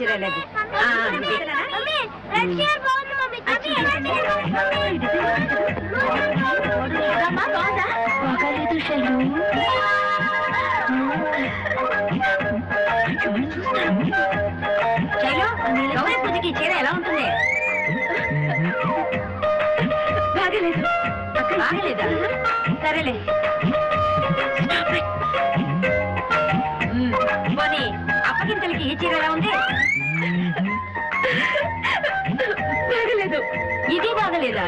చీరలేదు ఆ, ఇదే. బాగాలేదు శైలు శైలు గౌరీ పూజకి ఈ చీర ఎలా ఉంటుంది బాగలేదు బాగలేదా సరేలే మ్మ్. పోనీ అప్పగింతలకి ఈ చీర ఎలా ఉంది బాగలేదు ఇది బాగలేదా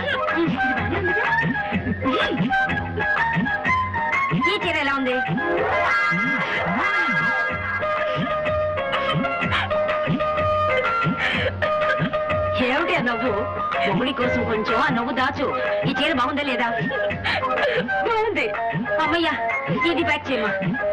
ఈ చీర ఎలా ఉంది ఏమిటి ఆ నవ్వు మొగుడి కోసం కొంచెం ఆ నవ్వు దాచు ఈ చీర బాగుందా లేదా బాగుంది అమ్మయ్యా ఇది ప్యాక్ చేయమా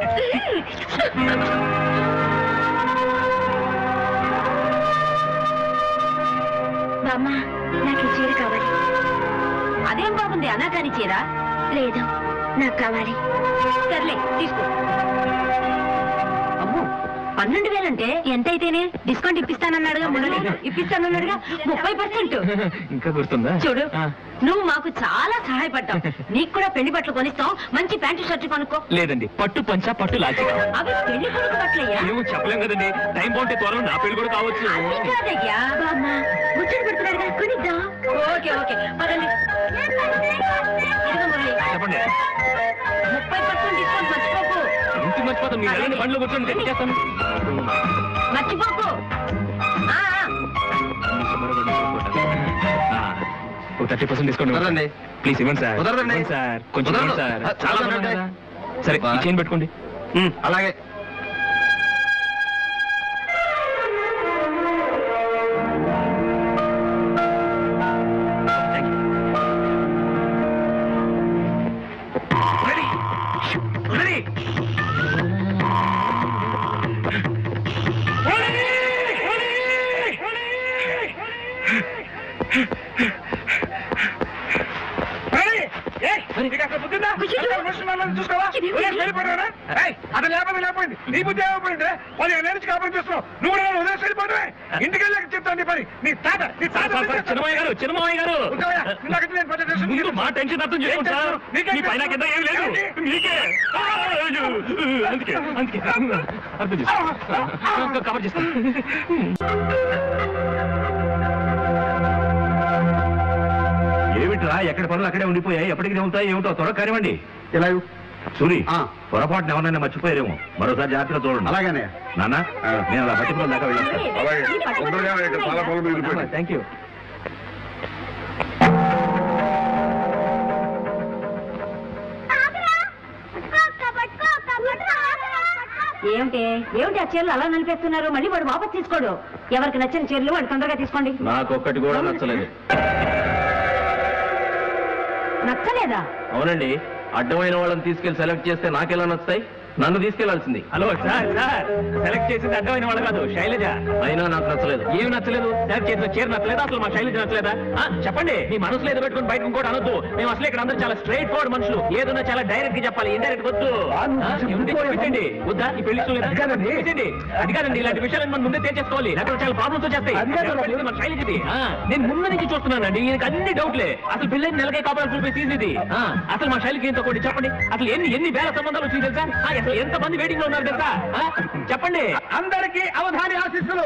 బామ్మ నాకు ఈ చీర కావాలి అదేం బాగుంది అనాకాని చీర లేదు నాకు కావాలి సర్లే తీసుకో అమ్మో పన్నెండు వేలంటే ఎంత అయితేనే డిస్కౌంట్ ఇప్పిస్తానన్నాడుగా మురళి ఇప్పిస్తానన్నాడుగా ముప్పై పర్సెంట్ ఇంకా గుర్తుందా చూడు ఆ, నువ్వు మాకు చాలా సహాయపడ్డావు నీకు కూడా పెళ్లి బట్టలు కొనిస్తాం మంచి ప్యాంటు షర్ట్ కొనుక్కో లేదండి పట్టు పంచ పట్టు లాచి అవి పెళ్లి కొడుకు బట్టలయ్యా ఏమో చెప్పలేం కదండి టైం బాగుంటే త్వరలో నా పెళ్లి కూడా కావచ్చు అది కాదయ్యా బామ్మ ముచ్చట పెడుతున్నాడు కదా కొనిద్దాం ఓకే ఓకే పదండి ఇదిగో మురళి చెప్పండి ముప్పై పర్సెంట్ డిస్కౌంట్ మర్చిపోకు ఇంటి మర్చిపోతాం మీరు వెళ్ళండి బండ్లో కూర్చొని తెచ్చేస్తాను మర్చిపోకు ఆ, ఆ. ఆ, ఒక థర్టీ పర్సెంట్ డిస్కౌంట్ కుదరదండి. ప్లీజ్ ఇవ్వండి సార్ కుదరదండి. ఇవ్వండి సార్ కొంచెం కుదరదు. ఇవ్వండి సార్ ఆ, చాలా కుదరదండి. బాగుంది కదా సరే బా. ఈ చైన్ పెట్టుకోండి అలాగే థ్యాంక్ యూ అతను లేకపోతే లేకపోయింది నీ బుద్ధి ఏమైపోయింది పదిహేను ఏళ్ళు కాపురం చేస్తున్నావు నువ్వు కూడా నన్ను వదిలేసి వెళ్ళిపోవడమే ఇంటికి వెళ్ళాక చెప్తాను నీ పని నీ తాత నీ తాత సార్, సార్, చిన్నమయ్య గారు చిన్నమయ్య గారు ఉంటావయ్యా? ఇందాక నేను పది నిమిషాలు ముందు మా టెన్షన్ అర్థం చేసుకోండి ఏం సార్ టెన్షన్? నీకేం మీ పైన కింద ఏం లేదు ఏమిటి? మీకే ఆ, అయ్యో. అందుకే అందుకే అర్థం చేసుకో కవర్ చేస్తాను ఏమిట్రా ఎక్కడ పనులు అక్కడే ఉండిపోయాయి ఎప్పటికి ఉంటాయి ఏమిటో త్వర కానివ్వండి ఇలా సూరి పొరపాటున ఎవరైనా మర్చిపోయారేమో మరోసారి జాగ్రత్తగా చూడండి అలాగనే నాన్న నేను అలా బట్టి దాకా వెళ్ళొస్తాను అలాగే తొందరగా ఇక్కడ చాలా పనులు మిగిలిపోయాయి థ్యాంక్ యూ ఏమిటి ఏమిటి ఆ చీరలు అలా నిలిపేస్తున్నారు మళ్ళీ వాడు వాపస్ తీసుకోడు ఎవరికి నచ్చిన చీరలు వాడు తొందరగా తీసుకోండి నాకొక్కటి కూడా నచ్చలేదు నచ్చలేదా అవునండి అడ్డమైన వాళ్ళని తీసుకెళ్లి సెలెక్ట్ చేస్తే నాకెలా నచ్చుతాయి నన్ను తీసుకెళ్లాల్సింది హలో సార్ సార్ సెలెక్ట్ చేసింది అడ్డమైన వాళ్ళు కాదు శైలజ అయినా నాకు నచ్చలేదు ఏమి నచ్చలేదు సెలెక్ట్ చేసిన చీర నచ్చలేదా అసలు మా శైలజ నచ్చలేదా ఆ, చెప్పండి మీ మనసులో ఏదో పెట్టుకుని బయట ఇంకోటి అనొద్దు మేము అసలు ఇక్కడ అందరూ చాలా స్ట్రైట్ ఫార్వర్డ్ మనుషులు ఏదన్నా చాలా డైరెక్ట్ గా చెప్పాలి ఇండైరెక్ట్ వద్దు ఆ, ఏముంది? చూపించండి వద్దా ఈ పెళ్లి ఇష్టం లేదా? చూపించండి అది కాదండి ఇలాంటి విషయాలు మనం ముందే తేల్చేసుకోవాలి లేకపోతే చాలా ప్రాబ్లమ్స్ వచ్చేస్తాయి పెళ్ళిది మన శైలజది ఆ, నేను ముందు నుంచి చూస్తున్నానండి ఈయనకి అన్ని డౌట్లే అసలు పెళ్ళైన నెలకే కాపాడాలి చూపే తీసింది అసలు మా శైలికి ఇంత ఒకటి చెప్పండి అసలు ఎన్ని ఎన్ని వేల సంబంధాలు వచ్చి తెలుసా ఆ, అసలు ఎంత మంది వెయిటింగ్ లో ఉన్నారు తెలుసా ఆ, చెప్పండి అందరికీ అవధాని ఆశిస్సులు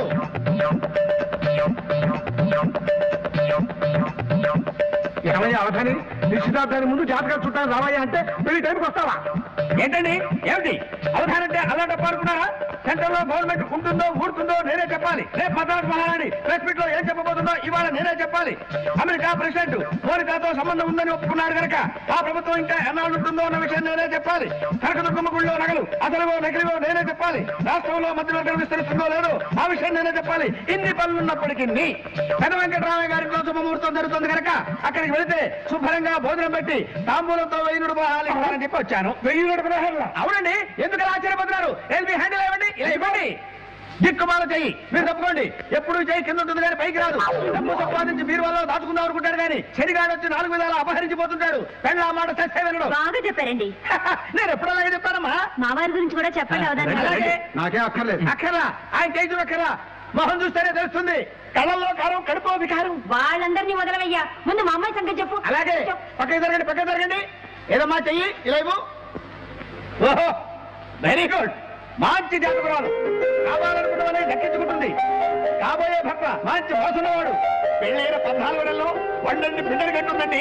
ఏమయ్యా అవధాని నిశ్చితార్థానికి ముందు జాతకాలు చుట్టాలు రావయ్యా అంటే పెళ్లి టైంకి వస్తావా ఏంటండి ఏమిటి అవధాని అంటే అలాంటి పాడుకున్నారా సెంటర్ లో గవర్నమెంట్ ఉంటుందో ఊడుతుందో నేనే చెప్పాలి రేపు మద్రాసు మహారాణి ప్రెస్ మీట్ లో ఏం చెప్పబోతుందో ఇవాళ నేనే చెప్పాలి అమెరికా ప్రెసిడెంట్ మోనికాతో సంబంధం ఉందని ఒప్పుకున్నాడు కనుక ఆ ప్రభుత్వం ఇంకా ఎన్నాళ్ళు ఉంటుందో అన్న విషయం నేనే చెప్పాలి కనకదుర్గమ్మ గుళ్ళో నగలు అసలువో నకిలివో నేనే చెప్పాలి రాష్ట్రంలో మధ్యవర్గం విస్తరిస్తుందో లేదో ఆ విషయం నేనే చెప్పాలి ఇన్ని పనులు ఉన్నప్పటికీ పెద్ద వెంకటరామయ్య గారి ఇంట్లో శుభముహూర్తం జరుగుతుంది కనుక అక్కడికి వెళితే శుభ్రంగా భోజనం పెట్టి తాంబూలంతో వెయ్యి నూరు ఇస్తానని చెప్పి వచ్చాను వెయ్యి నూరు అవునండి ఎందుకు అలా ఆశ్చర్యపోతున్నారు ఎల్బి హ్యాండిల్ ఇవ్వండి ఇలా ఇవ్వండి దిక్కుమాల చెయ్యి మీరు తప్పుకోండి ఎప్పుడు చెయ్యి కింద ఉంటుంది కానీ పైకి రాదు డబ్బు సంపాదించి మీరు వల్ల దాచుకుందాం అనుకుంటాడు కానీ శనిగాడు వచ్చి నాలుగు విధాలు అపహరించిపోతుంటాడు పెళ్ళ ఆ మాట సస్తే వినడు బాగా చెప్పారండి నేను ఎప్పుడు అలాగే చెప్తానమ్మా మా వారి గురించి కూడా చెప్పండి అవదాని అలాగే నాకే అక్కర్లేదు అక్కర్లా ఆయన చేసిన అక్కర్లా మొహం చూస్తేనే తెలుస్తుంది కళ్ళల్లో కారం కడుపు వికారం వాళ్ళందరినీ వదలవయ్యా ముందు మా అమ్మాయి సంగతి చెప్పు అలాగే పక్కకి జరగండి పక్కకి జరగండి ఏదమ్మా చెయ్యి ఇలా ఇవ్వు ఓహో వెరీ గుడ్ మంచి జాతకురాలు కావాలనుకున్నవనే దక్కించుకుంటుంది కాబోయే భర్త మంచి మోసనవాడు పెళ్ళైన పద్నాలుగు నెలల్లో వండండి పిండని కట్టుందండి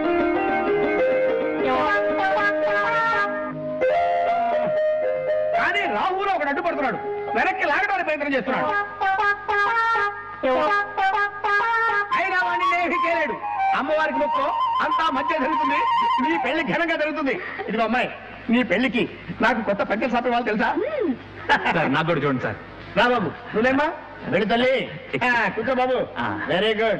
కానీ రాహులో ఒకడు అడ్డుపడుతున్నాడు వెనక్కి లాగడానికి ప్రయత్నం చేస్తున్నాడు అయినా వాడిని ఏమీ చేయలేడు అమ్మవారికి మొక్కు అంతా మధ్య జరుగుతుంది నీ పెళ్లి ఘనంగా జరుగుతుంది ఇదిగో అమ్మాయి నీ పెళ్లికి నాకు కొత్త పంచ సాపే వాళ్ళు తెలుసా సార్ నాకు కూడా చూడండి సార్ రా బాబు నువ్వేమ్మా వెళ్ళు తల్లి ఆ, కూర్చో బాబు ఆ. వెరీ గుడ్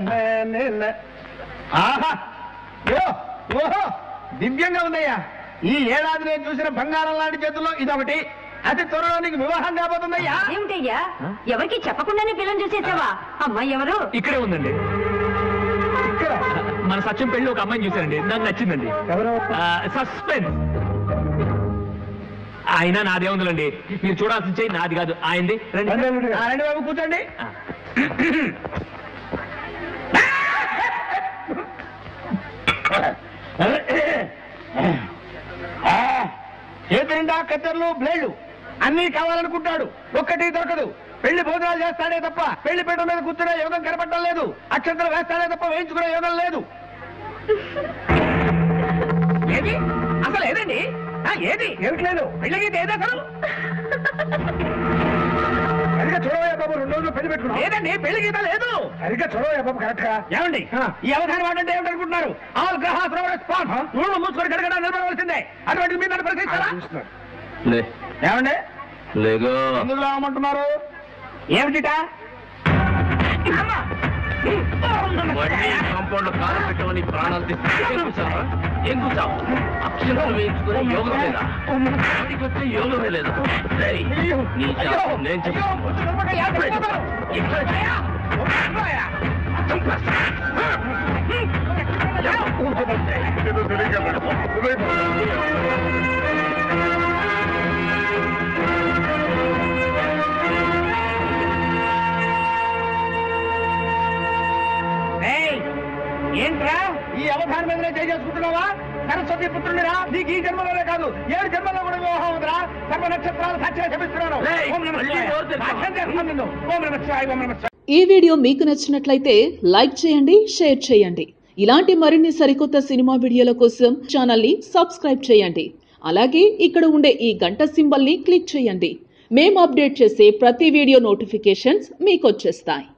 ఆహా ఓ ఓహో దివ్యంగా ఉందయ్యా ఈ ఏడాది నేను చూసిన బంగారం లాంటి చేతుల్లో ఇదొకటి అతి త్వరలో నీకు వివాహం కాబోతుందయ్యా ఏమిటయ్యా ఎవరికి చెప్పకుండానే పిల్లని చూసేసావా అమ్మాయి ఎవరు ఇక్కడే ఉందండి ఇక్కడ మన సత్యం పెళ్లి ఒక అమ్మాయిని చూశానండి నాకు నచ్చిందండి ఎవరు సస్పెన్స్ అయినా నాదే ఉందండి మీరు చూడాల్సిన చెయ్యి నాది కాదు ఆయనది రండి ఆ, రండి బాబు కూర్చోండి ఆ. ఆ, చేతి నిండా కత్తెరలు బ్లేడ్లు అన్నీ కావాలనుకుంటాడు ఒక్కటి దొరకదు పెళ్లి భోజనాలు చేస్తాడే తప్ప పెళ్లి పీట మీద కూర్చునే యోగం కనపడటం లేదు అక్షంతలు వేస్తాడే తప్ప వేయించుకునే యోగం లేదు ఏది అసలు ఏదండి ఆ, ఏది ఏమిటి లేదు పెళ్లికి ఏది అసలు సరిగ్గా చూడవయ్యా బాబు రెండు రోజులు పెళ్లి పెట్టుకున్నాం లేదండి పెళ్లి గీత లేదు సరిగ్గా చూడవయ్యా బాబు కరెక్ట్ గా ఏమండి ఈ అవధానం వాడంటే ఏమిటనుకుంటున్నారు ఆల్ గ్రహాస్ రెస్పాన్స్ నూనె మూసుకొని గడగడ నిలబడవలసిందే అటువంటి మీరు నన్ను ప్రశ్నిస్తారా లే ఏమండి లేగో ఎందుకు రావమంటున్నారు ఏమిటిట వడ్డీ కాంపౌండ్ కాలు పెట్టమని ప్రాణాలు తీసి ఏం కూర్చావా? ఏం కూర్చావు అక్షరాలు వేయించుకునే యోగం లేదా వాడికి వచ్చే యోగమే లేదా రేయ్, నీ శాస్త్రం నేను చెప్తాను ఏయ్, ఏంట్రా ఈ అవధానం మీదనే చేయి చేసుకుంటున్నావా సరస్వతి పుత్రుడిరా నీకు ఈ జన్మలోనే కాదు ఏడు జన్మలో కూడా వివాహం అవుతురా సర్వ నక్షత్రాలు సాక్షిగా శపిస్తున్నాను ఏయ్, ఓం నమః మళ్ళీ శివాయ. నోరు తెరుస్తావా? సాక్ష్యం చేస్తున్నాను నిన్ను. ఓం నమః శివాయ, ఓం నమః శివాయ. ఈ వీడియో మీకు నచ్చినట్లయితే లైక్ చేయండి షేర్ చేయండి ఇలాంటి మరిన్ని సరికొత్త సినిమా వీడియోల కోసం ఛానల్ని సబ్స్క్రైబ్ చేయండి అలాగే ఇక్కడ ఉండే ఈ గంట సింబల్ని క్లిక్ చేయండి మేము అప్డేట్ చేసే ప్రతి వీడియో నోటిఫికేషన్స్ మీకు వచ్చేస్తాయి